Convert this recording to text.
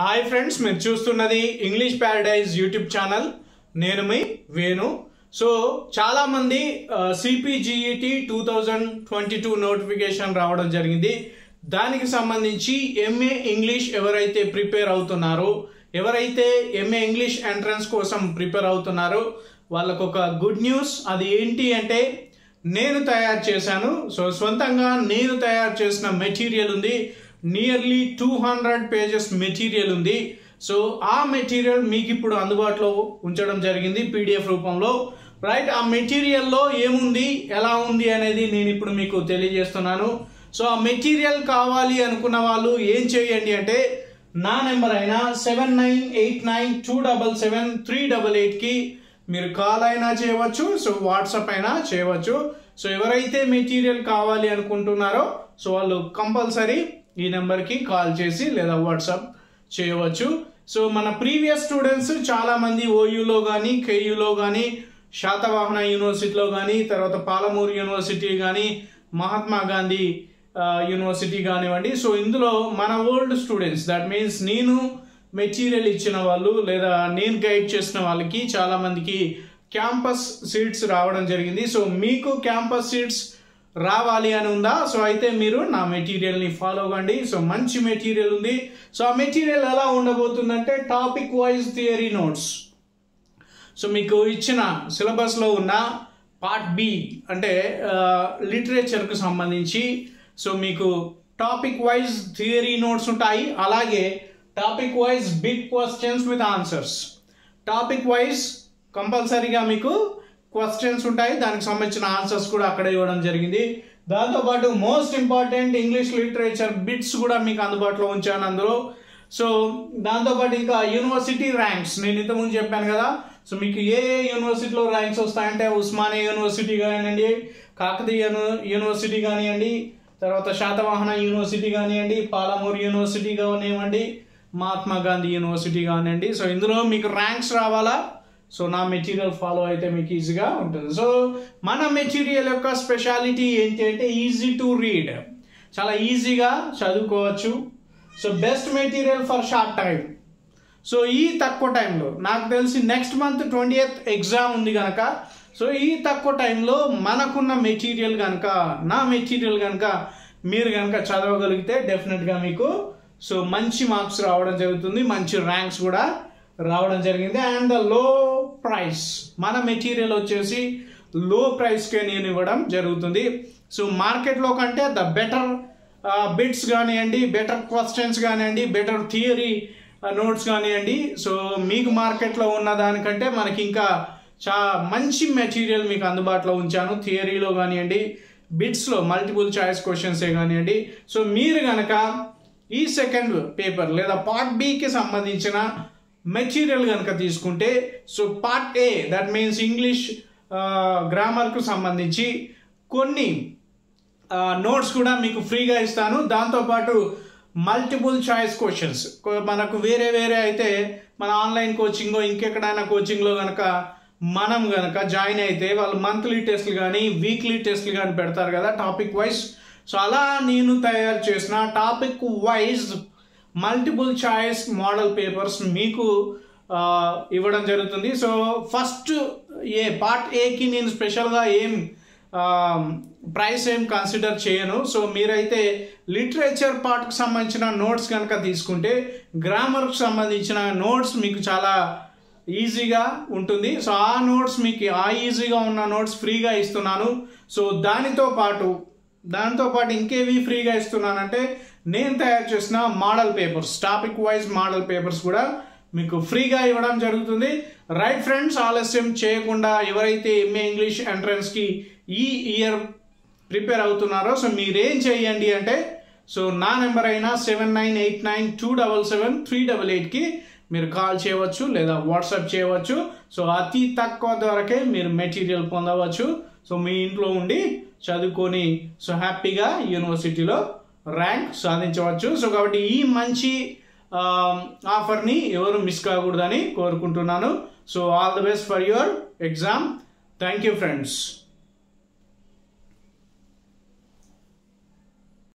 hi friends మీరు చూస్తున్నది English Paradise YouTube channel నేను మీ వేణు సో చాలా మంది CPGET two thousand twenty two notification రావడం జరిగింది దానికి సంబంధించి ఎంఏ ఇంగ్లీష్ ఎవరైతే ప్రిపేర్ అవుతున్నారో ఎవరైతే ఎంఏ ఇంగ్లీష్ ఎంట్రన్స్ కోసం ప్రిపేర్ అవుతున్నారో వాళ్ళకు ఒక గుడ్ న్యూస్ అది ఏంటి అంటే నేను తయారు చేశాను సో సొంతంగా నేను తయారు చేసిన మెటీరియల్ ఉంది nearly two hundred pages material ఉంది సో ఆ మెటీరియల్ మీకు ఇప్పుడు అందుబాటులో ఉంచడం జరిగింది పీడిఎఫ్ రూపంలో రైట్ ఆ మెటీరియల్లో ఏముంది ఎలా ఉంది అనేది నేను ఇప్పుడు మీకు తెలియజేస్తున్నాను సో ఆ మెటీరియల్ కావాలి అనుకున్న వాళ్ళు ఏం చేయండి అంటే నా నెంబర్ అయినా seven nine eight nine two double seven three double ఎయిట్కి మీరు కాల్ అయినా చేయవచ్చు సో వాట్సాప్ అయినా చేయవచ్చు సో ఎవరైతే మెటీరియల్ కావాలి అనుకుంటున్నారో సో వాళ్ళు కంపల్సరీ ఈ నెంబర్కి కాల్ చేసి లేదా వాట్సాప్ చేయవచ్చు సో మన ప్రీవియస్ స్టూడెంట్స్ చాలా మంది ఓయూలో కానీ కేయూలో కానీ శాతవాహన యూనివర్సిటీలో కానీ తర్వాత పాలమూరు యూనివర్సిటీ కానీ మహాత్మా గాంధీ ఆ, యూనివర్సిటీ కానివ్వండి సో ఇందులో మన ఓల్డ్ స్టూడెంట్స్ దట్ మీన్స్ నేను మెటీరియల్ ఇచ్చిన వాళ్ళు లేదా నేను గైడ్ చేసిన వాళ్ళకి చాలా మందికి క్యాంపస్ సీట్స్ రావడం జరిగింది సో మీకు క్యాంపస్ సీట్స్ రావాలి అని ఉందా సో అయితే మీరు నా మెటీరియల్ని ఫాలో అవ్వండి సో మంచి మెటీరియల్ ఉంది సో ఆ మెటీరియల్ ఎలా ఉండబోతుందంటే topic wise theory notes so మీకు ఇచ్చిన సిలబస్లో ఉన్న పార్ట్ బి అంటే లిటరేచర్కు సంబంధించి సో మీకు టాపిక్ వైజ్ థియరీ నోట్స్ ఉంటాయి అలాగే topic wise big questions with answers topic wise కంపల్సరీగా మీకు క్వశ్చన్స్ ఉంటాయి దానికి సంబంధించిన ఆన్సర్స్ కూడా అక్కడ ఇవ్వడం జరిగింది దాంతోపాటు most important English literature bits కూడా మీకు అందుబాటులో ఉంచాను అందులో సో దాంతోపాటు ఇంకా యూనివర్సిటీ ర్యాంక్స్ నేను ఇంతకుముందు చెప్పాను కదా సో మీకు ఏ ఏ యూనివర్సిటీలో ర్యాంక్స్ వస్తాయంటే ఉస్మానియా యూనివర్సిటీ కానివ్వండి కాకతీయ యూని- యూనివర్సిటీ కానివ్వండి తర్వాత శాతవాహన యూనివర్సిటీ కానివ్వండి పాలమూరు యూనివర్సిటీ కానివ్వండి మహాత్మా గాంధీ యూనివర్సిటీ కానివ్వండి సో ఇందులో మీకు ర్యాంక్స్ రావాలా సో నా మెటీరియల్ ఫాలో అయితే మీకు ఈజీగా ఉంటుంది సో మన మెటీరియల్ యొక్క స్పెషాలిటీ ఏంటి అంటే ఈజీ టు రీడ్ చాలా ఈజీగా చదువుకోవచ్చు so best material for short time so ఈ తక్కువ టైంలో నాకు తెలిసి next month twenty eighth exam ఉంది కనుక సో ఈ తక్కువ టైంలో మనకున్న మెటీరియల్ కనుక నా మెటీరియల్ కనుక మీరు కనుక చదవగలిగితే డెఫినెట్గా మీకు సో మంచి మార్క్స్ రావడం జరుగుతుంది మంచి ర్యాంక్స్ కూడా రావడం జరిగింది అండ్ ద లో ప్రైస్ మన మెటీరియల్ వచ్చేసి లో ప్రైస్కే నేను ఇవ్వడం జరుగుతుంది సో మార్కెట్లో కంటే ద బెటర్ బిట్స్ కానివ్వండి బెటర్ క్వశ్చన్స్ కానివ్వండి బెటర్ థియరీ నోట్స్ కానివ్వండి సో మీకు మార్కెట్లో ఉన్న దానికంటే మనకి ఇంకా చా మంచి మెటీరియల్ మీకు అందుబాటులో ఉంచాను థియరీలో కానివ్వండి బిట్స్లో మల్టిపుల్ చాయిస్ క్వశ్చన్సే కానివ్వండి సో మీరు కనుక ఈ సెకండ్ పేపర్ లేదా పార్ట్ బికి సంబంధించిన మెటీరియల్ కనుక తీసుకుంటే so part A that means English గ్రామర్కు సంబంధించి కొన్ని నోట్స్ కూడా మీకు ఫ్రీగా ఇస్తాను దాంతోపాటు మల్టిపుల్ చాయిస్ క్వశ్చన్స్ మనకు వేరే వేరే అయితే మన ఆన్లైన్ కోచింగ్ ఇంకెక్కడైనా కోచింగ్లో కనుక మనం కనుక జాయిన్ అయితే వాళ్ళు మంత్లీ టెస్ట్లు కానీ వీక్లీ టెస్ట్లు కానీ పెడతారు కదా టాపిక్ వైజ్ సో అలా నేను తయారు చేసిన topic wise multiple choice model papers మీకు ఆ, ఇవ్వడం జరుగుతుంది సో ఫస్ట్ ఏ పార్ట్ ఏకి నేను స్పెషల్గా ఏం ప్రైస్ ఏం కన్సిడర్ చేయను సో మీరైతే లిటరేచర్ పార్ట్కి సంబంధించిన నోట్స్ కనుక తీసుకుంటే గ్రామర్కి సంబంధించిన నోట్స్ మీకు చాలా ఈజీగా ఉంటుంది సో ఆ నోట్స్ మీకు ఆ ఈజీగా ఉన్న నోట్స్ ఫ్రీగా ఇస్తున్నాను సో దానితో పాటు దాంతో పాటు ఇంకేవి ఫ్రీగా ఇస్తున్నానంటే నేను తయారు చేసిన model papers topic wise model papers కూడా మీకు ఫ్రీగా ఇవ్వడం జరుగుతుంది రైట్ ఫ్రెండ్స్ ఆలస్యం చేయకుండా ఎవరైతే ఎంఏ ఇంగ్లీష్ ఎంట్రన్స్కి ఈ ఇయర్ ప్రిపేర్ అవుతున్నారో సో మీరేం చేయండి అంటే సో నా నెంబర్ అయినా seven nine eight nine two double seven three double ఎయిట్కి మీరు కాల్ చేయవచ్చు లేదా వాట్సాప్ చేయవచ్చు సో అతి తక్కువ ధరకే మీరు మెటీరియల్ పొందవచ్చు సో మీ ఇంట్లో ఉండి చదువుకొని సో హ్యాపీగా యూనివర్సిటీలో ర్యాంక్ సాధించవచ్చు సో కాబట్టి ఈ మంచి ఆ, ఆఫర్ని ఎవరు మిస్ కాకూడదని కోరుకుంటున్నాను so all the best for your exam thank you friends